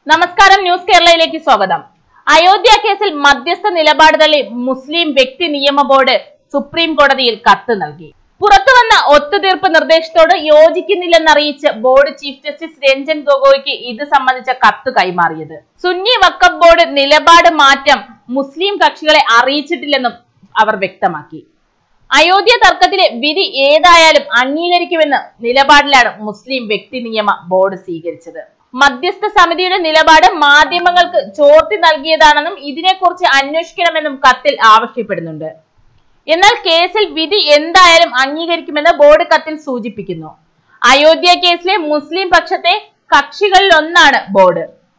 നമസ്കാരം ന്യൂസ് കേരളയിലേക്ക് സ്വാഗതം അയോധ്യ കേസിൽ മധ്യസ്ഥ നിലപാട് തള്ളി മുസ്ലിം വ്യക്തി നിയമ ബോർഡ് സുപ്രീം കോടതിയിൽ കത്ത് നൽകി പുറത്തുവന്ന ഒത്തുതീർപ്പ് നിർദ്ദേശത്തോട് യോജിക്കുന്നില്ലെന്നറിയിച്ച് ബോർഡ് ചീഫ് ജസ്റ്റിസ് രഞ്ജൻ ഗൊഗോയ്ക്ക് ഇത് സംബന്ധിച്ച കത്ത് കൈമാറിയത് സുന്നി വക്കഫ് ബോർഡ് നിലപാട് മാറ്റം മുസ്ലിം കക്ഷികളെ അറിയിച്ചിട്ടില്ലെന്നും അവർ വ്യക്തമാക്കി അയോധ്യ തർക്കത്തിലെ വിധി ഏതായാലും അംഗീകരിക്കുമെന്ന് നിലപാടിലാണ് മുസ്ലിം വ്യക്തി നിയമ ബോർഡ് സ്വീകരിച്ചത് മധ്യസ്ഥ സമിതിയുടെ നിലപാട് മാധ്യമങ്ങൾക്ക് ചോർത്തി നൽകിയതാണെന്നും ഇതിനെക്കുറിച്ച് അന്വേഷിക്കണമെന്നും കത്തിൽ ആവശ്യപ്പെടുന്നുണ്ട് എന്നാൽ കേസിൽ വിധി എന്തായാലും അംഗീകരിക്കുമെന്ന് ബോർഡ് കത്തിൽ സൂചിപ്പിക്കുന്നു അയോധ്യ കേസിലെ മുസ്ലിം പക്ഷത്തെ കക്ഷികളിൽ ഒന്നാണ് ബോർഡ്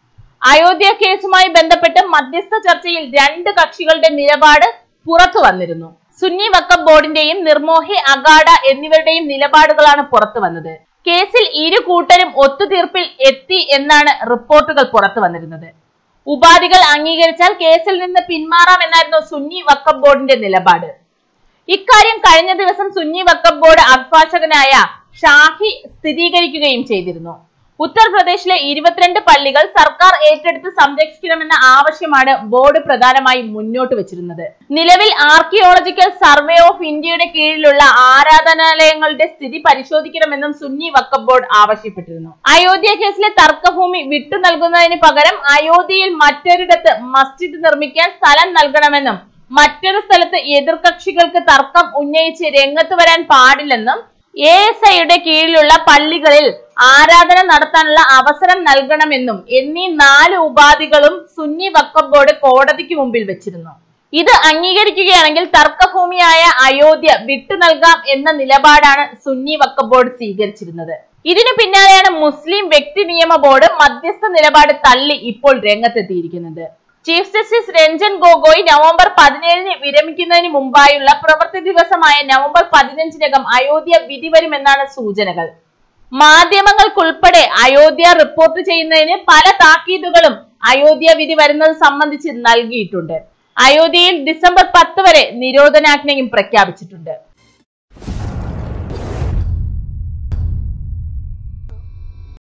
അയോധ്യ കേസുമായി ബന്ധപ്പെട്ട് മധ്യസ്ഥ ചർച്ചയിൽ രണ്ട് കക്ഷികളുടെ നിലപാട് പുറത്തു വന്നിരുന്നു സുന്നി വക്കഫ് ബോർഡിന്റെയും നിർമോഹി അഗാഡ എന്നിവരുടെയും നിലപാടുകളാണ് പുറത്തു വന്നത് കേസിൽ ഇരു കൂട്ടരും ഒത്തുതീർപ്പിൽ എത്തി എന്നാണ് റിപ്പോർട്ടുകൾ പുറത്തു വന്നിരുന്നത് ഉപാധികൾ അംഗീകരിച്ചാൽ കേസിൽ നിന്ന് പിന്മാറാമെന്നായിരുന്നു സുന്നി വക്കഫ് ബോർഡിന്റെ നിലപാട് ഇക്കാര്യം കഴിഞ്ഞ ദിവസം സുന്നി വക്കഫ് ബോർഡ് അഭിഭാഷകനായ ഷാഹി സ്ഥിരീകരിക്കുകയും ചെയ്തിരുന്നു ഉത്തർപ്രദേശിലെ ഇരുപത്തിരണ്ട് പള്ളികൾ സർക്കാർ ഏറ്റെടുത്ത് സംരക്ഷിക്കണമെന്ന ആവശ്യമാണ് ബോർഡ് പ്രധാനമായും മുന്നോട്ട് വെച്ചിരുന്നത് നിലവിൽ ആർക്കിയോളജിക്കൽ സർവേ ഓഫ് ഇന്ത്യയുടെ കീഴിലുള്ള ആരാധനാലയങ്ങളുടെ സ്ഥിതി പരിശോധിക്കണമെന്നും സുന്നി വക്കഫ് ബോർഡ് ആവശ്യപ്പെട്ടിരുന്നു അയോധ്യ കേസിലെ തർക്കഭൂമി വിട്ടു നൽകുന്നതിന് പകരം അയോധ്യയിൽ മറ്റൊരിടത്ത് മസ്ജിദ് നിർമ്മിക്കാൻ സ്ഥലം നൽകണമെന്നും മറ്റൊരു സ്ഥലത്ത് എതിർകക്ഷികൾക്ക് തർക്കം ഉന്നയിച്ച് രംഗത്ത് വരാൻ പാടില്ലെന്നും എ എസ് ഐയുടെ കീഴിലുള്ള പള്ളികളിൽ ആരാധന നടത്താനുള്ള അവസരം നൽകണമെന്നും എന്നീ നാല് ഉപാധികളും സുന്നി വക്കഫ് ബോർഡ് കോടതിക്ക് മുമ്പിൽ വെച്ചിരുന്നു ഇത് അംഗീകരിക്കുകയാണെങ്കിൽ തർക്കഭൂമിയായ അയോധ്യ വിട്ടു നൽകാം എന്ന നിലപാടാണ് സുന്നി വക്കഫ് ബോർഡ് സ്വീകരിച്ചിരുന്നത് ഇതിനു പിന്നാലെയാണ് മുസ്ലിം വ്യക്തി നിയമ ബോർഡ് മധ്യസ്ഥ നിലപാട് തള്ളി ഇപ്പോൾ രംഗത്തെത്തിയിരിക്കുന്നത് chief justice Ranjan Gogoi November പതിനേഴിന് വിരമിക്കുന്നതിന് മുമ്പായുള്ള പ്രവൃത്തി ദിവസമായ നവംബർ പതിനഞ്ചിനകം അയോധ്യ വിധി വരുമെന്നാണ് സൂചനകൾ മാധ്യമങ്ങൾക്കുൾപ്പെടെ അയോധ്യ റിപ്പോർട്ട് ചെയ്യുന്നതിന് പല താക്കീതുകളും അയോധ്യ വിധി വരുന്നത് സംബന്ധിച്ച് നൽകിയിട്ടുണ്ട് അയോധ്യയിൽ ഡിസംബർ പത്ത് വരെ നിരോധനാജ്ഞയും പ്രഖ്യാപിച്ചിട്ടുണ്ട്